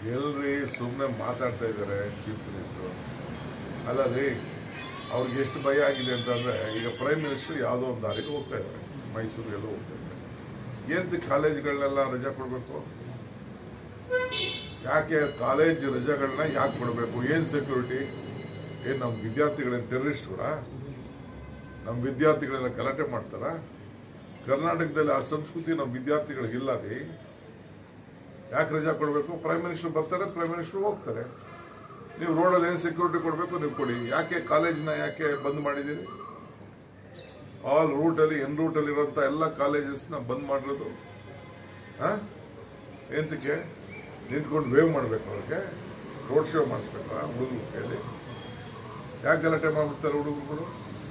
ಎಲ್ರಿ ಸುಮ್ಮನೆ ಮಾತಾಡ್ತಾ ಇದ್ದಾರೆ ಚೀಫ್ ಮಿನಿಸ್ಟರ್ ಅಲ್ಲ ರೀ ಅವ್ರಿಗೆ ಎಷ್ಟು ಭಯ ಆಗಿದೆ ಅಂತಂದ್ರೆ ಈಗ ಪ್ರೈಮ್ ಮಿನಿಸ್ಟರ್ ಯಾವುದೋ ಒಂದು ದಾರಿಗೆ ಹೋಗ್ತಾ ಇದ್ದಾರೆ ಮೈಸೂರಿಗೆಲ್ಲ ಹೋಗ್ತಾ ಇದ್ದಾರೆ ಎಂತ ಕಾಲೇಜ್ಗಳನ್ನೆಲ್ಲ ರಜಾ ಕೊಡಬೇಕು ಯಾಕೆ ಕಾಲೇಜ್ ರಜೆಗಳನ್ನ ಯಾಕೆ ಕೊಡಬೇಕು ಏನು ಸೆಕ್ಯೂರಿಟಿ ಏನು ನಮ್ಮ ವಿದ್ಯಾರ್ಥಿಗಳೇನು ಟೆರರಿಸ್ಟ್ಗಳ ನಮ್ಮ ವಿದ್ಯಾರ್ಥಿಗಳೆಲ್ಲ ಗಲಾಟೆ ಮಾಡ್ತಾರ ಕರ್ನಾಟಕದಲ್ಲಿ ಆ ಸಂಸ್ಕೃತಿ ನಮ್ಮ ವಿದ್ಯಾರ್ಥಿಗಳಿಗಿಲ್ಲ ರೀ ಯಾಕೆ ರಜಾ ಕೊಡಬೇಕು ಪ್ರೈಮ್ ಮಿನಿಸ್ಟರ್ ಬರ್ತಾರೆ ಪ್ರೈಮ್ ಮಿನಿಸ್ಟರ್ ಹೋಗ್ತಾರೆ ನೀವು ರೋಡಲ್ಲಿ ಏನು ಸೆಕ್ಯೂರಿಟಿ ಕೊಡಬೇಕು ನೀವು ಕೊಡಿ ಯಾಕೆ ಕಾಲೇಜ್ನ ಯಾಕೆ ಬಂದ್ ಮಾಡಿದ್ದೀರಿ ಆಲ್ ರೂಟಲ್ಲಿ ಎನ್ ರೂಟಲ್ಲಿ ಇರೋಂಥ ಎಲ್ಲ ಕಾಲೇಜಸ್ನ ಬಂದ್ ಮಾಡಿರೋದು ಆ? ಎಂತಕ್ಕೆ ನಿಂತ್ಕೊಂಡು ವೇವ್ ಮಾಡಬೇಕು ಅವ್ರಿಗೆ ರೋಡ್ ಶೋ ಮಾಡಿಸ್ಬೇಕಾ ಹುಡುಗರು ಕೈಯಲ್ಲಿ ಯಾಕೆ ಗಲಾಟೆ ಮಾಡ್ಬಿಡ್ತಾರೆ ಹುಡುಗರುಗಳು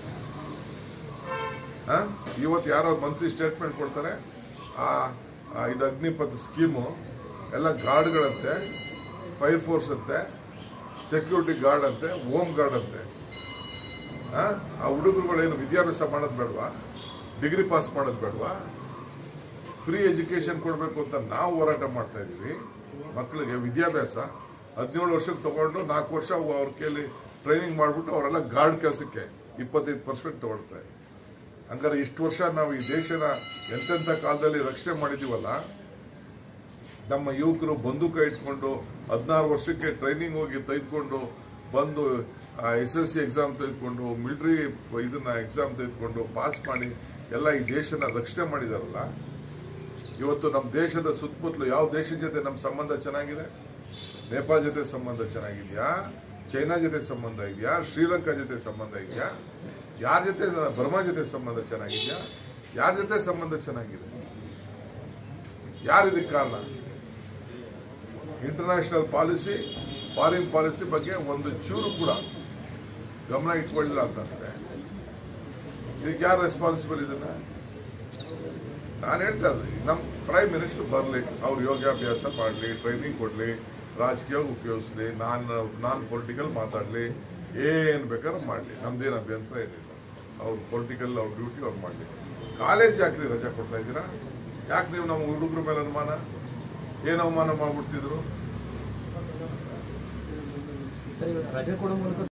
ಆ? ಇವತ್ತು ಯಾರೋ ಮಂತ್ರಿ ಸ್ಟೇಟ್ಮೆಂಟ್ ಕೊಡ್ತಾರೆ ಆ ಆ ಇದು ಅಗ್ನಿಪಥ ಸ್ಕೀಮು ಎಲ್ಲ ಗಾರ್ಡ್ಗಳಂತೆ ಫೈರ್ ಫೋರ್ಸ್ ಅಂತೆ ಸೆಕ್ಯೂರಿಟಿ ಗಾರ್ಡ್ ಅಂತೆ ಹೋಮ್ ಗಾರ್ಡ್ ಅಂತೆ ಆ? ಆ ಹುಡುಗರುಗಳೇನು ವಿದ್ಯಾಭ್ಯಾಸ ಮಾಡೋದು ಬೇಡವಾ ಡಿಗ್ರಿ ಪಾಸ್ ಮಾಡೋದು ಬೇಡವಾ ಫ್ರೀ ಎಜುಕೇಶನ್ ಕೊಡಬೇಕು ಅಂತ ನಾವು ಹೋರಾಟ ಮಾಡ್ತಾ ಇದೀವಿ ಮಕ್ಕಳಿಗೆ ವಿದ್ಯಾಭ್ಯಾಸ ಹದಿನೇಳು ವರ್ಷಕ್ಕೆ ತಗೊಂಡು ನಾಲ್ಕು ವರ್ಷ ಅವು ಅವ್ರ ಕೈಲಿ ಟ್ರೈನಿಂಗ್ ಮಾಡಿಬಿಟ್ಟು ಅವರೆಲ್ಲ ಗಾರ್ಡ್ ಕೆಲಸಕ್ಕೆ ಇಪ್ಪತ್ತೈದು ಪರ್ಸೆಂಟ್ ತಗೊಳ್ತಾರೆ ಹಂಗಾರೆ ಇಷ್ಟು ವರ್ಷ ನಾವು ಈ ದೇಶನ ಎಂತೆಂಥ ಕಾಲದಲ್ಲಿ ರಕ್ಷಣೆ ಮಾಡಿದೀವಲ್ಲ ನಮ್ಮ ಯುವಕರು ಬಂದೂಕ ಇಟ್ಕೊಂಡು ಹದಿನಾರು ವರ್ಷಕ್ಕೆ ಟ್ರೈನಿಂಗ್ ಹೋಗಿ ತೆಗೆದುಕೊಂಡು ಬಂದು ಎಸ್ ಎಸ್ ಸಿ ಎಕ್ಸಾಮ್ ತೆಗೆದುಕೊಂಡು ಮಿಲಿಟರಿ ಇದನ್ನ ಎಕ್ಸಾಮ್ ತೆಗೆದುಕೊಂಡು ಪಾಸ್ ಮಾಡಿ ಎಲ್ಲ ಈ ದೇಶನ ರಕ್ಷಣೆ ಮಾಡಿದಾರಲ್ಲ ಇವತ್ತು ನಮ್ಮ ದೇಶದ ಸುತ್ತಮುತ್ತಲು ಯಾವ ದೇಶದ ಜೊತೆ ನಮ್ಮ ಸಂಬಂಧ ಚೆನ್ನಾಗಿದೆ ನೇಪಾಳ ಜೊತೆ ಸಂಬಂಧ ಚೆನ್ನಾಗಿದೆಯಾ ಚೈನಾ ಜೊತೆ ಸಂಬಂಧ ಇದೆಯಾ ಶ್ರೀಲಂಕಾ ಜೊತೆ ಸಂಬಂಧ ಇದೆಯಾ ಯಾರ ಜೊತೆ ಬರ್ಮಾ ಜೊತೆ ಸಂಬಂಧ ಚೆನ್ನಾಗಿದೆಯಾ ಯಾರ ಜೊತೆ ಸಂಬಂಧ ಚೆನ್ನಾಗಿದೆ ಯಾರು ಇದಕ್ಕೆ ಕಾರಣ ಇಂಟರ್ನ್ಯಾಷನಲ್ ಪಾಲಿಸಿ ಫಾರಿನ್ ಪಾಲಿಸಿ ಬಗ್ಗೆ ಒಂದು ಚೂರು ಕೂಡ ಗಮನ ಇಟ್ಕೊಳ್ಳಿಲ್ಲ ಅಂತಂದ್ರೆ ಇದಕ್ಕೆ ಯಾರು ರೆಸ್ಪಾನ್ಸಿಬಲ್ ಇದನ್ನ ನಾನು ಹೇಳ್ತಾ ಇದ್ದೀನಿ ನಮ್ಮ ಪ್ರೈಮ್ ಮಿನಿಸ್ಟರ್ ಬರಲಿ ಅವ್ರು ಯೋಗಾಭ್ಯಾಸ ಮಾಡಲಿ ಟ್ರೈನಿಂಗ್ ಕೊಡಲಿ ರಾಜಕೀಯ ಉಪಯೋಗಿಸ್ಲಿ ನಾನು ನಾನ್ ಪೊಲಿಟಿಕಲ್ ಮಾತಾಡಲಿ ಏನು ಬೇಕಾದ್ರೂ ಮಾಡಲಿ ನಮ್ದೇನು ಅಭ್ಯಂತರ ಏನಿಲ್ಲ ಅವ್ರು ಪೊಲಿಟಿಕಲ್ ಅವ್ರ ಡ್ಯೂಟಿ ಅವ್ರು ಮಾಡಲಿ ಕಾಲೇಜ್ ಯಾಕ್ರಿ ರಜಾ ಕೊಡ್ತಾ ಇದ್ದೀರಾ ಯಾಕೆ ನೀವು ನಮ್ಮ ಹುಡುಗರ ಮೇಲೆ ಅನುಮಾನ ಏನು ಅವಮಾನ ಮಾಡ್ಬಿಡ್ತಿದ್ರು ಸರ್ ಈಗ ರಜೆ ಕೊಡೋ ಮೂಲಕ